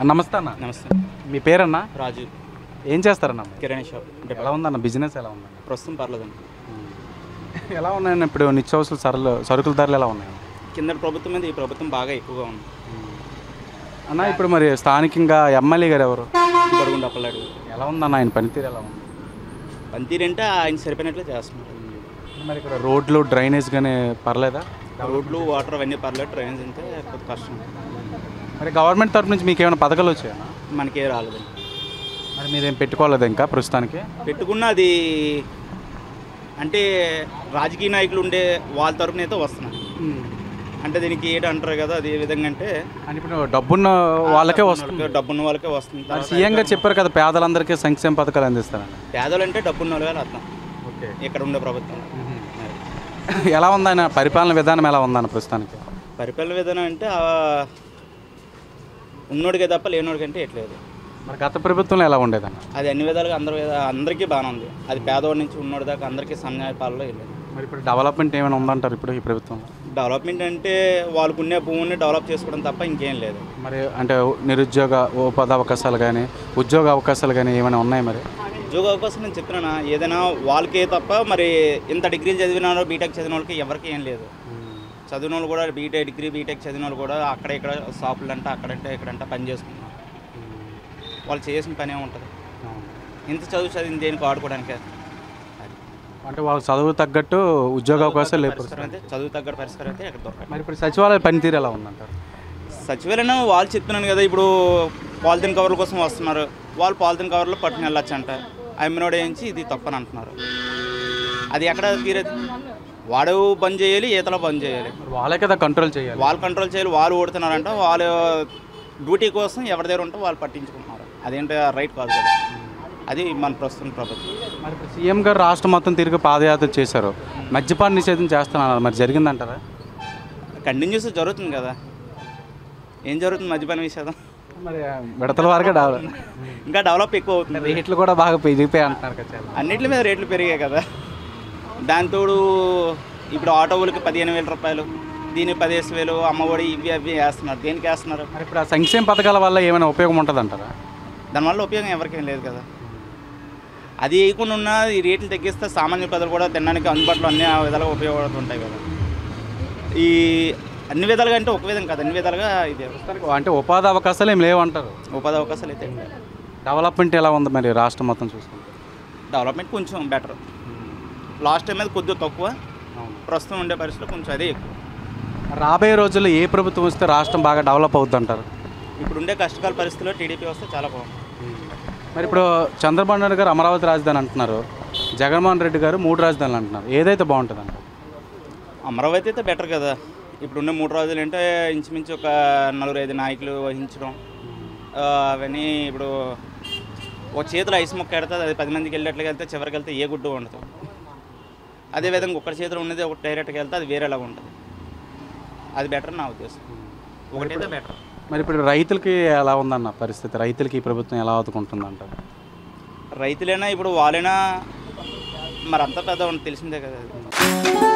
నమస్తే అన్న నమస్తే మీ పేరన్నా రాజు ఏం చేస్తారన్న కిరాణా షాప్ ఎలా ఉందన్న బిజినెస్ ఎలా ఉందన్న ప్రస్తుతం పర్లేదండి ఎలా ఉన్నాయన్న ఇప్పుడు నిత్యావసర సరళ సరుకుల ధరలు ఎలా ఉన్నాయి కింద ప్రభుత్వం మీద ఈ ప్రభుత్వం బాగా ఎక్కువగా ఉంది అన్న ఇప్పుడు మరి స్థానికంగా ఎమ్మెల్యే గారు ఎవరు బరుగుండ అప్పలాడు ఎలా ఉందన్న ఆయన పనితీరు ఎలా ఉంది పనితీరంటే ఆయన సరిపోయినట్లే చేస్తున్నారు మరి ఇక్కడ రోడ్లు డ్రైనేజ్ కానీ పర్లేదా రోడ్లు వాటర్ అవన్నీ పర్లేదు ట్రైన్స్ అంటే కొద్ది కష్టం మరి గవర్నమెంట్ తరపు నుంచి మీకు ఏమైనా పథకాలు వచ్చాయన్నా మనకే రాలేదండి మరి మీరేం పెట్టుకోలేదు ఇంకా ప్రస్తుతానికి పెట్టుకున్న అది అంటే రాజకీయ నాయకులు ఉండే వాళ్ళ తరపున అయితే వస్తున్నాయి అంటే దీనికి ఏంటి అంటారు కదా అది ఏ విధంగా అంటే అని ఇప్పుడు డబ్బున్న వాళ్ళకే వస్తుంది డబ్బున్న వాళ్ళకే వస్తుంది మరి తర్వాత సీఎం గారు చెప్పారు కదా పేదలందరికీ సంక్షేమ పథకాలు అందిస్తారని పేదలు అంటే డబ్బున్న వాళ్ళే అర్థం ఓకే ఇక్కడ ఉండే ప్రభుత్వం ఎలా ఉందన్న పరిపాలన విధానం ఎలా ఉందన్న ప్రస్తుతానికి పరిపాలన విధానం అంటే ఆ, ఉన్నోడికే తప్ప లేనోడికంటే ఎట్లేదు మరి గత ప్రభుత్వంలో ఎలా ఉండేదన్న అది అన్ని విధాలుగా అందరూ అందరికీ బాగానే ఉంది అది పేదవాడి నుంచి ఉన్నోడి దాకా అందరికీ సమన్యాయ పాలలో వెళ్ళేది మరి ఇప్పుడు డెవలప్మెంట్ ఏమైనా ఉందంటారు ఇప్పుడు ఈ ప్రభుత్వంలో డెవలప్మెంట్ అంటే వాళ్ళకు ఉండే భూమిని డెవలప్ చేసుకోవడం తప్ప ఇంకేం లేదు మరి అంటే నిరుద్యోగ ఉపాధి అవకాశాలు కానీ ఉద్యోగ అవకాశాలు కానీ ఏమైనా ఉన్నాయి మరి ఉద్యోగ అవకాశం నేను చెప్తున్నానా ఏదైనా వాళ్ళకే తప్ప మరి ఇంత డిగ్రీలు చదివిన వాళ్ళు బీటెక్ చదివిన వాళ్ళకి ఎవరికి ఏం లేదు చదివిన వాళ్ళు కూడా బీటెక్ డిగ్రీ బీటెక్ చదివిన వాళ్ళు కూడా అక్కడ ఇక్కడ షాపులు అంటే అక్కడంటే ఇక్కడంటే పని చేసుకుంటున్నారు వాళ్ళు చేసిన పని ఏముంటుంది ఇంత చదువు చదివింది దేనికి ఆడుకోవడానికే అది అంటే వాళ్ళ చదువు తగ్గట్టు ఉద్యోగ అవకాశాలు లేవు పరిష్కారం అయితే చదువు తగ్గ పరిష్కారం అయితే ఇక్కడ దొరకదు మరి ఇప్పుడు సచివాలయ పనితీరు ఎలా ఉందంటారు సచివాలయం వాళ్ళు చెప్తున్నాను కదా ఇప్పుడు పాలిథిన్ కవర్ల కోసం వస్తున్నారు వాళ్ళు పాలిథిన్ కవర్లో పట్టుకుని వెళ్ళొచ్చు అంట అమ్మినోడు ఏంచి ఇది తప్పని అంటున్నారు అది ఎక్కడ తీరేది వాడు బంద్ చేయాలి ఈతలో బంద్ చేయాలి మరి వాళ్ళే కదా కంట్రోల్ చేయాలి వాళ్ళు కంట్రోల్ చేయాలి వాళ్ళు ఓడుతున్నారంట వాళ్ళు డ్యూటీ కోసం ఎవరి దగ్గర ఉంటే వాళ్ళు పట్టించుకుంటున్నారు అదేంటి రైట్ కాదు కదా అది మన ప్రస్తుతం ప్రభుత్వం మరి ఇప్పుడు సీఎం గారు రాష్ట్రం మొత్తం తిరిగి పాదయాత్ర చేశారు మద్యపాన నిషేధం చేస్తున్నారు మరి జరిగిందంటారా కంటిన్యూస్ జరుగుతుంది కదా ఏం జరుగుతుంది మద్యపాన విషయం మరి విడతల వరకే డెవలప్ ఇంకా డెవలప్ ఎక్కువ అవుతుంది రేట్లు కూడా బాగా పెరిగిపోయి అంటున్నారు కదా చాలా. అన్నిటి మీద రేట్లు పెరిగాయి కదా దాంతోడు ఇప్పుడు ఆటోవులకి పదిహేను వేల రూపాయలు దీని పదిహేను వేలు అమ్మఒడి ఇవి అవి వేస్తున్నారు దేనికి వేస్తున్నారు మరి ఇప్పుడు ఆ సంక్షేమ పథకాల వల్ల ఏమైనా ఉపయోగం ఉంటుంది అంటారా దానివల్ల ఉపయోగం ఎవరికేం లేదు కదా అది వేయకుండా ఉన్న ఈ రేట్లు తగ్గిస్తే సామాన్య ప్రజలు కూడా తినడానికి అందుబాటులో అన్ని విధాలుగా ఉపయోగపడుతుంటాయి కదా ఈ అన్ని విధాలుగా అంటే ఒక విధం కాదు అన్ని విధాలుగా ఇది అంటే ఉపాధి అవకాశాలు ఏం లేవంటారు ఉపాధి అవకాశాలు అయితే లేవు. డెవలప్మెంట్ ఎలా ఉంది మరి రాష్ట్రం మొత్తం చూసుకుంటే డెవలప్మెంట్ కొంచెం బెటర్ లాస్ట్ టైం మీద కొద్దిగా తక్కువ ప్రస్తుతం ఉండే పరిస్థితుల్లో కొంచెం అదే ఎక్కువ రాబోయే రోజుల్లో ఏ ప్రభుత్వం వస్తే రాష్ట్రం బాగా డెవలప్ అవుద్ది అంటారు ఇప్పుడు ఉండే కష్టకాల పరిస్థితుల్లో టీడీపీ వస్తే చాలా బాగుంది మరి ఇప్పుడు చంద్రబాబు నాయుడు గారు అమరావతి రాజధాని అంటున్నారు జగన్మోహన్ రెడ్డి గారు మూడు రాజధానులు అంటున్నారు ఏదైతే బాగుంటుంది అంటారు అమరావతి అయితే బెటర్ కదా ఇప్పుడు ఉన్న మూడు రోజులు అంటే ఇంచుమించు ఒక నలుగురు ఐదు నాయకులు వహించడం ఆ, అవన్నీ ఇప్పుడు ఒక చేతిలో ఐస్ మొక్క ఎడుతుంది అది పది మందికి వెళ్ళేట్లుగా వెళ్తే చివరికి వెళ్తే ఏ గుడ్డు ఉండదు అదేవిధంగా ఒకటి చేతిలో ఉన్నది ఒకటి డైరెక్ట్గా వెళ్తే అది వేరేలాగా ఉంటుంది అది బెటర్ నా ఉద్దేశం ఒకటైతే బెటర్ మరి ఇప్పుడు రైతులకి ఎలా ఉందన్న పరిస్థితి రైతులకి ఈ ప్రభుత్వం ఎలా ఆదుకుంటుంది అంటారు రైతులైనా ఇప్పుడు వాళ్ళైనా మరి అంత పెద్ద తెలిసిందే కదా అది